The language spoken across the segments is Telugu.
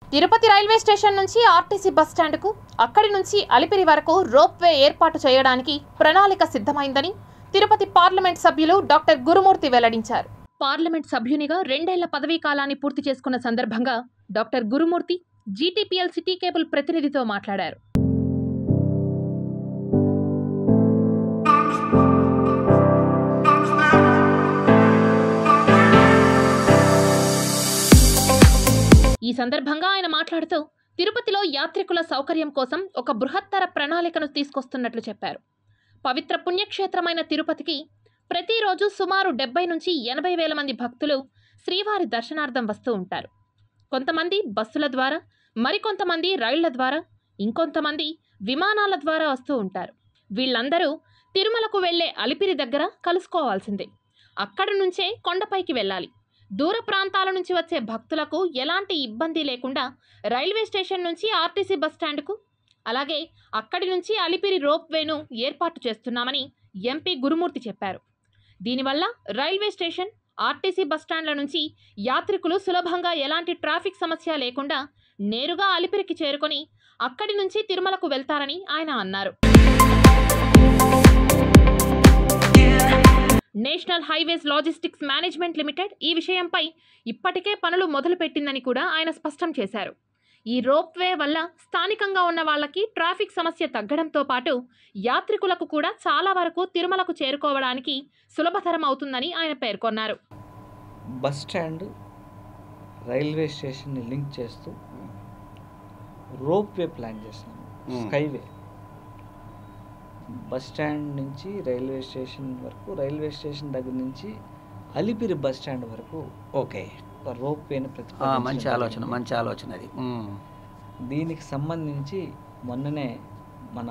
తిరుపతి రైల్వే స్టేషన్ నుంచి ఆర్టీసీ బస్ స్టాండ్కు అక్కడి నుంచి అలిపిరి వరకు రోప్వే ఏర్పాటు చేయడానికి ప్రణాళిక సిద్ధమైందని తిరుపతి పార్లమెంట్ సభ్యులు డాక్టర్ గురుమూర్తి వెల్లడించారు పార్లమెంట్ సభ్యునిగా రెండేళ్ల పదవీ కాలాన్ని పూర్తి చేసుకున్న సందర్భంగా doctor Gurumurthy GTPL city cable ప్రతినిధితో మాట్లాడారు ఈ సందర్భంగా ఆయన మాట్లాడుతూ తిరుపతిలో యాత్రికుల సౌకర్యం కోసం ఒక బృహత్తర ప్రణాళికను తీసుకొస్తున్నట్లు చెప్పారు పవిత్ర పుణ్యక్షేత్రమైన తిరుపతికి ప్రతిరోజు సుమారు డెబ్బై నుంచి ఎనభై వేల మంది భక్తులు శ్రీవారి దర్శనార్థం వస్తూ ఉంటారు కొంతమంది బస్సుల ద్వారా మరికొంతమంది రైళ్ల ద్వారా ఇంకొంతమంది విమానాల ద్వారా వస్తూ ఉంటారు వీళ్ళందరూ తిరుమలకు వెళ్లే అలిపిరి దగ్గర కలుసుకోవాల్సిందే అక్కడి నుంచే కొండపైకి వెళ్ళాలి దూర ప్రాంతాల నుంచి వచ్చే భక్తులకు ఎలాంటి ఇబ్బంది లేకుండా రైల్వే స్టేషన్ నుంచి ఆర్టీసీ బస్ స్టాండ్కు అలాగే అక్కడి నుంచి అలిపిరి రోప్ వేను ఏర్పాటు చేస్తున్నామని ఎంపీ గురుమూర్తి చెప్పారు దీనివల్ల రైల్వే స్టేషన్ ఆర్టీసీ బస్ స్టాండ్ల నుంచి యాత్రికులు సులభంగా ఎలాంటి ట్రాఫిక్ సమస్య లేకుండా నేరుగా అలిపిరికి చేరుకొని అక్కడి నుంచి తిరుమలకు వెళ్తారని ఆయన అన్నారు national highways logistics management limited ఈ విషయంపై ఇప్పటికే పనులు మొదలుపెట్టిందని కూడా ఆయన స్పష్టం చేశారు ఈ రోప్వే వల్ల స్థానికంగా ఉన్న వాళ్ళకి ట్రాఫిక్ సమస్య తగ్గడంతో పాటు యాత్రికులకు కూడా చాలా వరకు తిరుమలకు చేరుకోవడానికి సులభతరం అవుతుందని ఆయన పేర్కొన్నారు బస్ స్టాండ్ రైల్వే స్టేషన్ని లింక్ చేస్తూ రోప్ వే ప్లాన్ చేసినాము Hmm. స్కైవే బస్ స్టాండ్ నుంచి రైల్వే స్టేషన్ వరకు రైల్వే స్టేషన్ దగ్గర నుంచి అలిపిరి బస్ స్టాండ్ వరకు ఓకే ఒక రోప్ వేని ఆ, ప్రతిపాదించడం మంచి ఆలోచన జరిగింది. మంచి ఆలోచన అది ఉమ్. దీనికి సంబంధించి మొన్ననే మన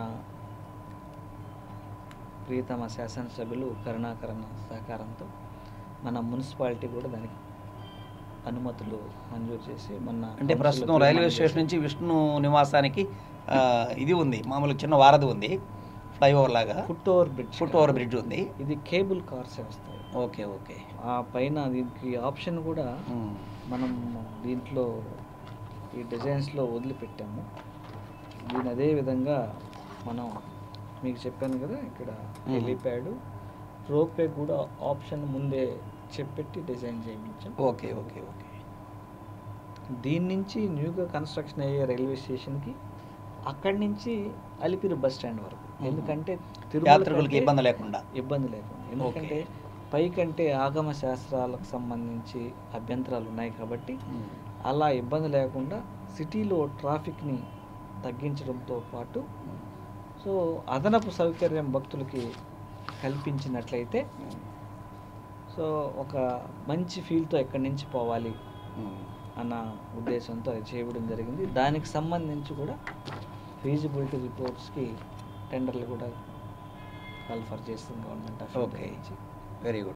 ప్రియతమ శాసనసభ్యులు కరుణాకరణ సహకారంతో మన మున్సిపాలిటీ కూడా దానికి అనుమతులు మంజూరు చేసి మొన్న అంటే కౌన్సిల్లో ప్రస్తుతం రైల్వే తీర్మానం స్టేషన్ నుంచి విష్ణు నివాసానికి ఆ, ఇది ఉంది మామూలు చిన్న వారధి ఉంది ఫ్లైఓవర్ లాగా foot over bridge foot over bridge ఉంది ఇది కేబుల్ కార్స్ వస్తాయి ఓకే ఓకే ఆ పైన దీనికి ఆప్షన్ కూడా ఉమ్. మనం దీంట్లో ఈ డిజైన్స్లో వదిలిపెట్టాము దీని అదే విధంగా మనం మీకు చెప్పాను కదా ఇక్కడ మ్మ్. హెలిప్యాడ్ రోపే కూడా ఆప్షన్ ముందే చెప్పెట్టి డిజైన్ చేయించాం ఓకే ఓకే ఓకే దీని నుంచి న్యూగా కన్స్ట్రక్షన్ అయ్యే రైల్వే స్టేషన్కి అక్కడి నుంచి అలిపిరి బస్ స్టాండ్ వరకు మ్మ్. ఎందుకంటే యాత్రికులకి కంటే ఇబ్బంది లేకుండా ఇబ్బంది లేకుండా ఎందుకంటే పైకంటే ఆగమ శాస్త్రాలకు సంబంధించి అభ్యంతరాలు ఉన్నాయి కాబట్టి ఉమ్. అలా ఇబ్బంది లేకుండా సిటీలో ట్రాఫిక్ని తగ్గించడంతో పాటు సో అదనపు సౌకర్యం భక్తులకి కల్పించినట్లయితే సో ఒక మంచి ఫీల్తో ఎక్కడి నుంచి పోవాలి ఉమ్. అన్న ఉద్దేశంతో అది చేయడం జరిగింది దానికి సంబంధించి కూడా ఫీజిబిలిటీ రిపోర్ట్స్కి టెండర్లు కూడా కాల్ఫర్ చేస్తుంది గవర్నమెంట్ ఆఫ్ ఇండియా Okay. నుంచి వెరీ గుడ్